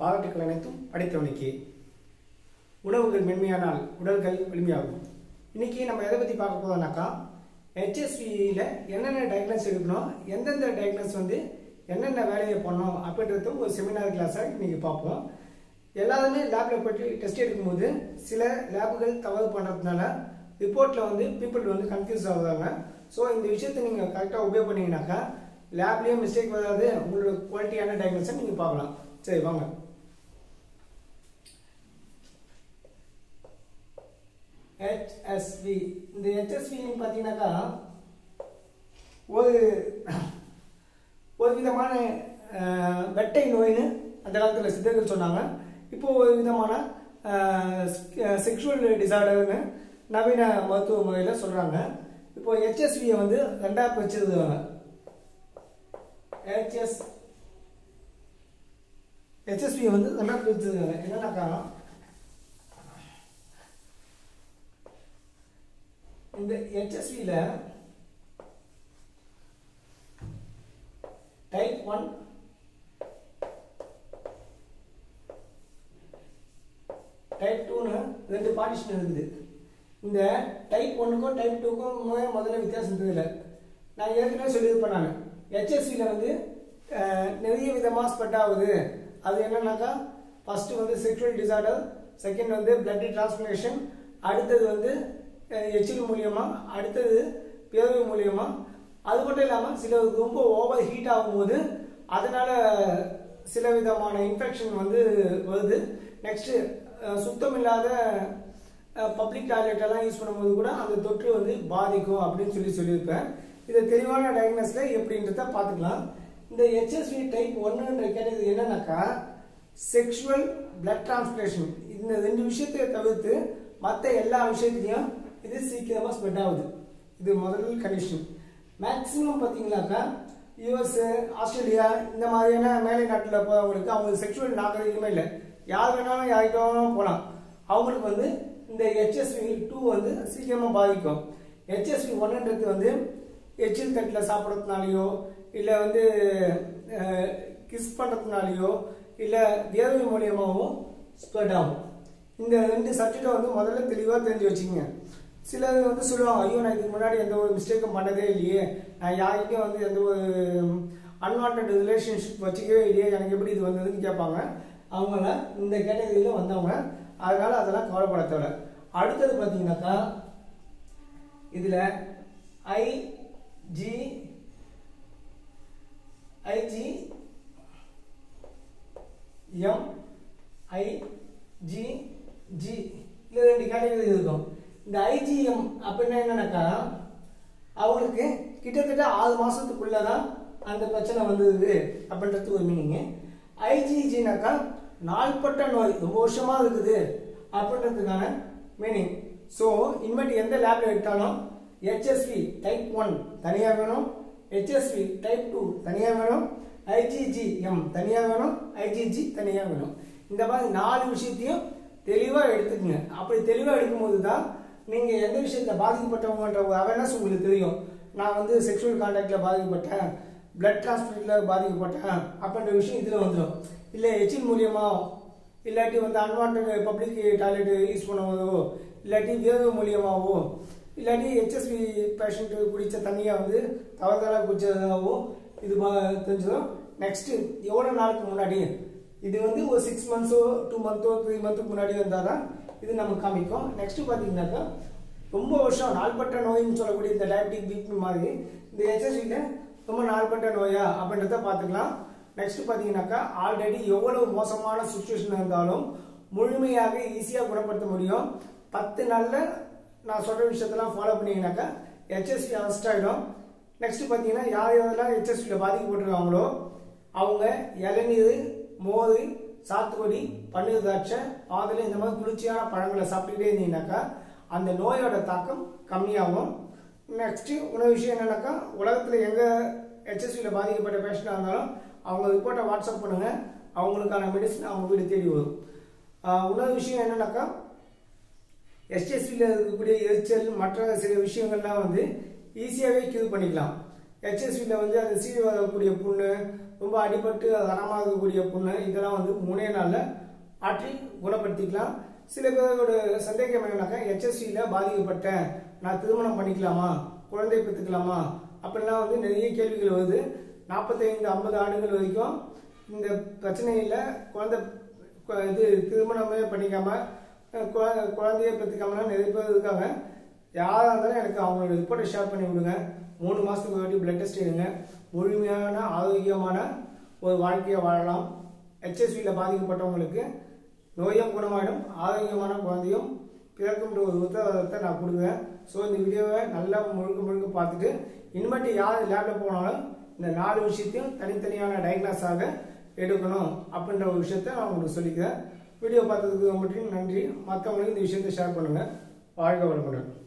பாராட்டுக்கள் அனைத்தும் அடைத்தவனுக்கே உணவுகள் மென்மையானால் உடல்கள் வலிமையாகும் இன்னைக்கு நம்ம எதை பற்றி பார்க்க போதோம்னாக்கா ஹெச்எஸ்வியில் என்னென்ன டயக்னஸ் எடுக்கணும் எந்தெந்த டயக்னஸ் வந்து என்னென்ன வேலையை பண்ணணும் அப்படின்றது ஒரு செமினார் கிளாஸாக இன்னைக்கு பார்ப்போம் எல்லாருமே லேபில் போய்ட்டு டெஸ்ட் எடுக்கும்போது சில லேபுகள் தவறு பண்ணுறதுனால ரிப்போர்ட்டில் வந்து பீப்புள் வந்து கன்ஃபியூஸ் ஆகுறாங்க ஸோ இந்த விஷயத்தை நீங்கள் கரெக்டாக உபயோக பண்ணீங்கன்னாக்கா லேப்லேயும் மிஸ்டேக் வராது உங்களோட குவாலிட்டியான டயக்னஸை நீங்கள் பார்க்கலாம் சரி வாங்க ஹெச்எஸ்வி இந்த ஹெச்எஸ்வின்னு பார்த்தீங்கன்னாக்கா ஒரு ஒரு விதமான அஹ், வெட்டை நோயின்னு அந்த காலத்தில் சித்தர்கள் சொன்னாங்க இப்போ ஒரு விதமான செக்ஷுவல் டிசார்டர்னு நவீன மருத்துவ முறையில் சொல்கிறாங்க இப்போ ஹெச்எஸ்வியை வந்து ரெண்டாக பிரிச்சிருக்காங்க ஹெச்எஸ் ஹெச்எஸ்வியை வந்து ரெண்டாக பிரிச்சிருக்காங்க என்னன்னாக்கா இந்த ஹெச்எஸ்வியில் டைப் ஒன் டைப் டூன்னு ரெண்டு பார்ட்டிஷன் இருக்குது இந்த டைப் ஒன்றுக்கும் டைப் டூக்கும் முதல்ல வித்தியாசம் தெரியல நான் ஏற்கனவே சொல்லியிருப்பேன் நான் ஹெச்எஸ்வியில் வந்து அஹ், நிறைய விதமாக ஸ்ப்ரெட் ஆகுது அது என்னன்னாக்கா ஃபர்ஸ்ட் வந்து செக்ஷுவல் டிசார்டர் செகண்ட் வந்து பிளட் டிரான்ஸ்பிளேஷன் அடுத்தது வந்து எச்சில் மூலியமா அடுத்தது பேரவை மூலியமா அது மட்டும் இல்லாமல் சில ரொம்ப ஓவர் ஹீட் ஆகும்போது அதனால சில விதமான இன்ஃபெக்ஷன் வந்து வருது நெக்ஸ்ட் சுத்தம் இல்லாத பப்ளிக் டாய்லெட் எல்லாம் யூஸ் பண்ணும்போது கூட அந்த தொற்று வந்து பாதிக்கும் அப்படின்னு சொல்லி சொல்லியிருப்பேன் இதை தெளிவான டயக்னஸில் எப்படின்றத பார்த்துக்கலாம் இந்த ஹெச்எஸ்வி டைப் ஒன்றுன்ற கேட்டது என்னன்னாக்கா செக்ஷுவல் பிளட் டிரான்ஸ்பிளேஷன் இந்த ரெண்டு விஷயத்தை தவிர்த்து மற்ற எல்லா விஷயத்துலையும் இது சீக்கிரமாக ஸ்ப்ரெட் ஆகுது இது முதல் கண்டிஷன் மேக்ஸிமம் பார்த்தீங்கன்னாக்கா யூஎஸ் ஆஸ்திரேலியா இந்த மாதிரியான மேலை நாட்டில் போகிறவங்களுக்கு அவங்களுக்கு செக்ஷுவல் நாகரிகமே இல்லை யார் வேணாலும் யார்கிட்ட வேணாலும் போகலாம் அவங்களுக்கு வந்து இந்த ஹெச்எஸ்வி டூ வந்து சீக்கிரமாக பாதிக்கும் ஹெச்எஸ்வி ஒன்றுன்றது வந்து எச்சில் தட்டில் சாப்பிட்றதுனாலையோ இல்லை வந்து கிஸ் பண்ணுறதுனாலையோ இல்லை வியர்வை மூலியமாகவும் ஸ்ப்ரெட் ஆகும் இந்த ரெண்டு சப்ஜெக்டை வந்து முதல்ல தெளிவாக தெரிஞ்சு வச்சுக்கோங்க சிலர் வந்து சொல்லுவாங்க ஐயோ நான் இதுக்கு முன்னாடி எந்த ஒரு மிஸ்டேக்கும் பண்ணதே இல்லையே நான் யார்கிட்டையும் வந்து எந்த ஒரு அன்வான்ட் ரிலேஷன்ஷிப் வச்சுக்கவே இல்லையே எனக்கு எப்படி இது வந்ததுன்னு கேட்பாங்க அவங்கள இந்த கேட்டகரியில் வந்தவங்க அதனால அதெல்லாம் கவலைப்பட தேவை அடுத்தது பார்த்தீங்கன்னாக்கா இதில் I G IgG M I G G இது ரெண்டு கேட்டகரி இருக்கும் இந்த ஐஜிஎம் அப்படின்னா என்னன்னாக்கா அவங்களுக்கு கிட்டத்தட்ட ஆறு மாசத்துக்குள்ள தான் அந்த பிரச்சனை வந்தது அப்படின்றது ஒரு மீனிங்கு ஐஜிஜினாக்கா நாள்பட்ட நோய் ரொம்ப வருஷமா இருக்குது அப்படின்றதுக்கான மீனிங் ஸோ இனிமேட்டு எந்த லேப்ல எடுத்தாலும் ஹெச்எஸ்வி டைப் ஒன் தனியாக வேணும் ஹெச்எஸ்வி டைப் டூ தனியாக வேணும் ஐஜிஜி எம் தனியாக வேணும் ஐஜிஜி தனியாக வேணும் இந்த மாதிரி நாலு விஷயத்தையும் தெளிவாக எடுத்துக்கங்க அப்படி தெளிவாக எடுக்கும்போது தான் நீங்கள் எந்த விஷயத்தில் பாதிக்கப்பட்டவங்கன்ற ஒரு அவேர்னஸ் உங்களுக்கு தெரியும் நான் வந்து செக்ஷுவல் கான்டாக்டில் பாதிக்கப்பட்டேன் பிளட் டிரான்ஸ்பிளேட்டில் பாதிக்கப்பட்டேன் அப்படின்ற விஷயம் இதில் வந்துடும் இல்லை எச்சில் மூலியமா இல்லாட்டி வந்து அன்வான்ட் பப்ளிக் டாய்லெட் யூஸ் பண்ணுவதோ இல்லாட்டி வேர்வை மூலியமாவோ இல்லாட்டி ஹெச்எஸ்வி பேஷண்ட் குடித்த தண்ணியை வந்து தவறுதலாக குடிச்சதாகவோ இது பா- தெரிஞ்சிடும் நெக்ஸ்ட் எவ்வளோ நாளுக்கு முன்னாடி இது வந்து ஒரு சிக்ஸ் மந்த்ஸோ டூ மந்த்தோ த்ரீ மந்த்துக்கு முன்னாடி வந்தால் தான் இது நமக்கு காமிக்கும் நெக்ஸ்ட் பார்த்தீங்கன்னாக்கா ரொம்ப வருஷம் நாள்பட்ட நோயின்னு சொல்லக்கூடிய இந்த டயபெட்டிக் பிபி மாதிரி இந்த ஹெச்எஸ்வியில் ரொம்ப நாள்பட்ட நோயா அப்படின்றத பார்த்துக்கலாம் நெக்ஸ்ட் பார்த்தீங்கன்னாக்கா ஆல்ரெடி எவ்வளவு மோசமான சுச்சுவேஷன் இருந்தாலும் முழுமையாக ஈஸியாக குணப்படுத்த முடியும் பத்து நாளில் நான் சொல்கிற விஷயத்தெல்லாம் ஃபாலோ பண்ணீங்கன்னாக்கா ஹெச்எஸ்வி அரெஸ்ட் ஆகிடும் நெக்ஸ்ட் பார்த்தீங்கன்னா யார் யாரெல்லாம் ஹெச்எஸ்வியில் பாதிக்கப்பட்டிருக்காங்களோ அவங்க இளநீர் மோர் சாத்துக்குடி பன்னீர் திராட்சை ஆதலை இந்த மாதிரி குளிர்ச்சியான பழங்களை சாப்பிட்டுக்கிட்டே இருந்தீங்கன்னாக்கா அந்த நோயோட தாக்கம் கம்மியாகும் நெக்ஸ்ட் இன்னொரு விஷயம் என்னன்னாக்கா உலகத்தில் எங்கே ஹெச்எஸ்வியில் பாதிக்கப்பட்ட பேஷண்டாக இருந்தாலும் அவங்க ரிப்போர்ட்டை வாட்ஸ்அப் பண்ணுங்க அவங்களுக்கான மெடிசன் அவங்க வீடு தேடி வரும் ஆஹ் இன்னொரு விஷயம் என்னன்னாக்கா எஸ்டிஎஸ்பியில் இருக்கக்கூடிய எரிச்சல் மற்ற சில விஷயங்கள்லாம் வந்து ஈஸியாகவே கியூர் பண்ணிக்கலாம் ஹெச்எஸ்வியில் வந்து அந்த சீவி வரக்கூடிய புண்ணு ரொம்ப அடிபட்டு அது கனமாகக்கூடிய புண்ணு இதெல்லாம் வந்து மூணே நாளில் ஆற்றி குணப்படுத்திக்கலாம் சில பேரோட சந்தேகம் என்னன்னாக்கா ஹெச்எஸ்வியில் பாதிக்கப்பட்டேன் நான் திருமணம் பண்ணிக்கலாமா குழந்தை பெற்றுக்கலாமா அப்படிலாம் வந்து நிறைய கேள்விகள் வருது நாற்பத்தைந்து ஐம்பது ஆண்டுகள் வரைக்கும் இந்த பிரச்சனையில் குழந்தை கு- இது திருமணமே பண்ணிக்காம அஹ், குழ- குழந்தைய பெற்றுக்காமலாம் நிறைய பேர் இருக்காங்க யாராக இருந்தாலும் எனக்கு அவங்களோட ரிப்போர்ட்டை ஷேர் பண்ணி விடுங்க மூணு மாதத்துக்கு வாட்டி பிளட் டெஸ்ட் எடுங்க முழுமையான ஆரோக்கியமான ஒரு வாழ்க்கையை வாழலாம் ஹெச்எஸ்வியில் பாதிக்கப்பட்டவங்களுக்கு நோயும் குணமாயிடும் ஆரோக்கியமான குழந்தையும் பிறக்கும்ன்ற ஒரு உத்தரவாதத்தை நான் கொடுக்குறேன் ஸோ இந்த வீடியோவை நல்லா முழுக்க முழுக்க பார்த்துட்டு இனிமேட்டு யார் லேபில் போனாலும் இந்த நாலு விஷயத்தையும் தனித்தனியான டயக்னாஸாக எடுக்கணும் அப்படின்ற ஒரு விஷயத்த நான் உங்களுக்கு சொல்லிக்கிறேன் வீடியோ பார்த்ததுக்கு மட்டும் நன்றி மற்றவங்களுக்கு இந்த விஷயத்தை ஷேர் பண்ணுங்கள் வாழ்க வளமுடன்